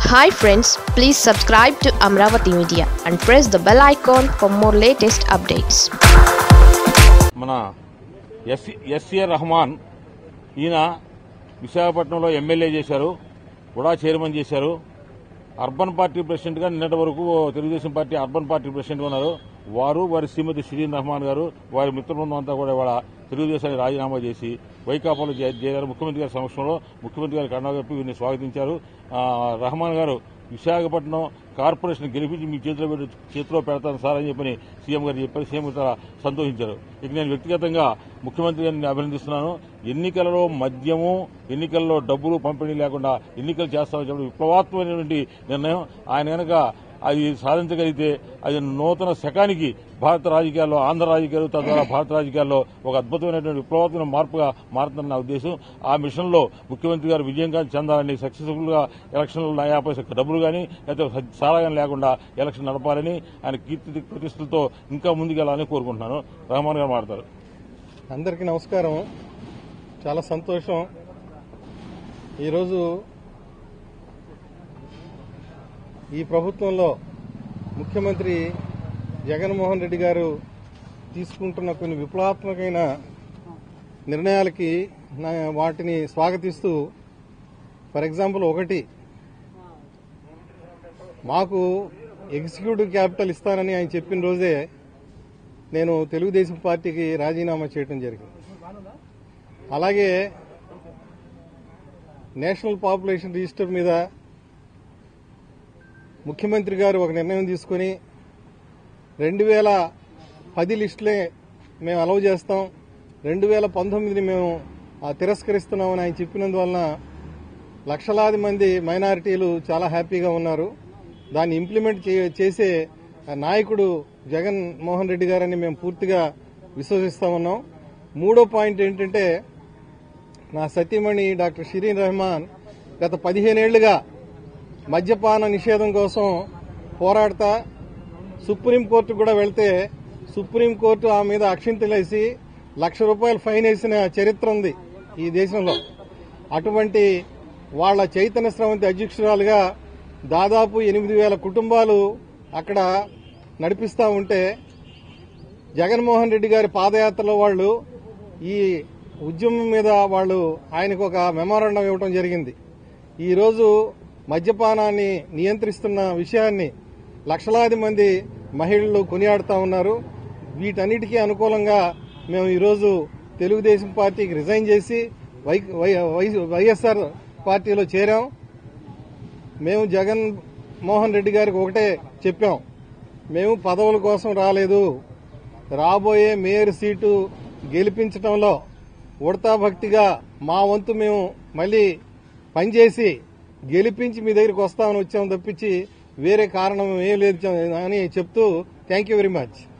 hi friends please subscribe to Amaravati media and press the bell icon for more latest updates మన S S A Rahman ఈయన విశాఖపట్నంలో MLA చేశారు కూడా chairman చేశారు urban party ప్రెసిడెంట్గా నిన్నటి వరకు తెలుగుదేశం పార్టీ అర్బన్ పార్టీ ప్రెసిడెంట్గా ఉన్నారు వారు వారి శ్రీమతి షిరీన్ రహమాన్ గారు వారి మిత్రబృందం అంతా కూడా ఇవాళ తెలుగుదేశానికి రాజీనామా చేసి వైకాపాలో చే- చేరారు ముఖ్యమంత్రి గారి సమక్షంలో ముఖ్యమంత్రి గారి కండా కప్పి వీరిని స్వాగతించారు ఆ, రహమాన్ గారు విశాఖపట్నం కార్పొరేషన్ గెలిపించి మీ చేతిలో పెట్టి చేతిలో పెడతాను సార్ అని చెప్పని సీఎం గారు చెప్పారు సీఎం గారు చాలా సంతోషించారు ఇక నేను వ్యక్తిగతంగా ముఖ్యమంత్రి గారిని అభినందిస్తున్నాను ఎన్నికలలో మద్యము ఎన్నికల్లో డబ్బులు పంపిణీ లేకుండా ఎన్నికలు చేస్తామని చెప్పి విప్లవాత్మకమైనటువంటి నిర్ణయం ఆయన కనుక అది సాధించగలిగితే అది నూతన శకానికి భారత రాజకీయాల్లో ఆంధ్ర రాజకీయాలు తద్వారా భారత రాజకీయాల్లో ఒక అద్భుతమైనటువంటి విప్లవాత్మక మార్పుగా మారుతుందని నా ఉద్దేశం ఆ మిషన్లో ముఖ్యమంత్రి గారు విజయంగా చెందాలని సక్సెస్ఫుల్ గా ఎలక్షన్లు నయా పైసా డబ్బులు కానీ లేకపోతే సారా కానీ లేకుండా ఎలక్షన్ నడపాలని ఆయన కీర్తి ప్రతిష్టలతో ఇంకా ముందుకెళ్లాలని కోరుకుంటున్నాను రహమాన్ గారు మాడతారు అందరికీ నమస్కారం చాలా సంతోషం ఈరోజు ఈ ప్రభుత్వంలో ముఖ్యమంత్రి జగన్మోహన్ రెడ్డి గారు తీసుకుంటున్న కొన్ని విప్లవాత్మకమైన నిర్ణయాలకి నా వాటిని స్వాగతిస్తూ ఫర్ ఎగ్జాంపుల్ ఒకటి మాకు ఎగ్జిక్యూటివ్ క్యాపిటల్ ఇస్తానని ఆయన చెప్పిన రోజే నేను తెలుగుదేశం పార్టీకి రాజీనామా చేయడం జరిగింది అలాగే నేషనల్ పాపులేషన్ రిజిస్టర్ మీద ముఖ్యమంత్రి గారు ఒక నిర్ణయం తీసుకుని రెండు వేల పది లిస్టులే మేము అలౌ చేస్తాం రెండు వేల పంతొమ్మిదిని మేము ఆ, తిరస్కరిస్తున్నామని ఆయన చెప్పినందువలన లక్షలాది మంది మైనారిటీలు చాలా హ్యాపీగా ఉన్నారు దాన్ని ఇంప్లిమెంట్ చే- చేసే నాయకుడు జగన్ మోహన్ రెడ్డి గారని మేము పూర్తిగా విశ్వసిస్తా ఉన్నాం మూడో పాయింట్ ఏంటంటే నా సతీమణి డాక్టర్ షిరీన్ రెహమాన్ గత పదిహేనేళ్లుగా మద్యపాన నిషేధం కోసం పోరాడతా సుప్రీంకోర్టు కూడా వెళ్తే సుప్రీంకోర్టు ఆ మీద అక్షింతలేసి లక్ష రూపాయలు ఫైన్ వేసిన చరిత్ర ఉంది ఈ దేశంలో అటువంటి వాళ్ళ చైతన్య స్రవంతి అధ్యక్షురాలుగా దాదాపు ఎనిమిది వేల కుటుంబాలు అక్కడ నడిపిస్తా ఉంటే జగన్మోహన్ రెడ్డి గారి పాదయాత్రలో వాళ్ళు ఈ ఉద్యమం మీద వాళ్ళు ఆయనకు ఒక మెమోరాండం ఇవ్వడం జరిగింది ఈ రోజు మద్యపానాన్ని నియంత్రిస్తున్న విషయాన్ని లక్షలాది మంది మహిళలు కొనియాడుతా ఉన్నారు వీటన్నిటికీ అనుకూలంగా మేము ఈరోజు తెలుగుదేశం పార్టీకి రిజైన్ చేసి వై వై- వై- వైఎస్ఆర్ పార్టీలో చేరాం మేము జగన్ మోహన్ రెడ్డి గారికి ఒకటే చెప్పాం మేము పదవుల కోసం రాలేదు రాబోయే మేయర్ సీటు గెలిపించడంలో ఉడతా భక్తిగా మా వంతు మేము మళ్ళీ పనిచేసి గెలిపించి మీ దగ్గరికి వస్తామని వచ్చాం తప్పించి వేరే కారణం ఏం లేదు అని చెప్తూ థ్యాంక్ యూ వెరీ మచ్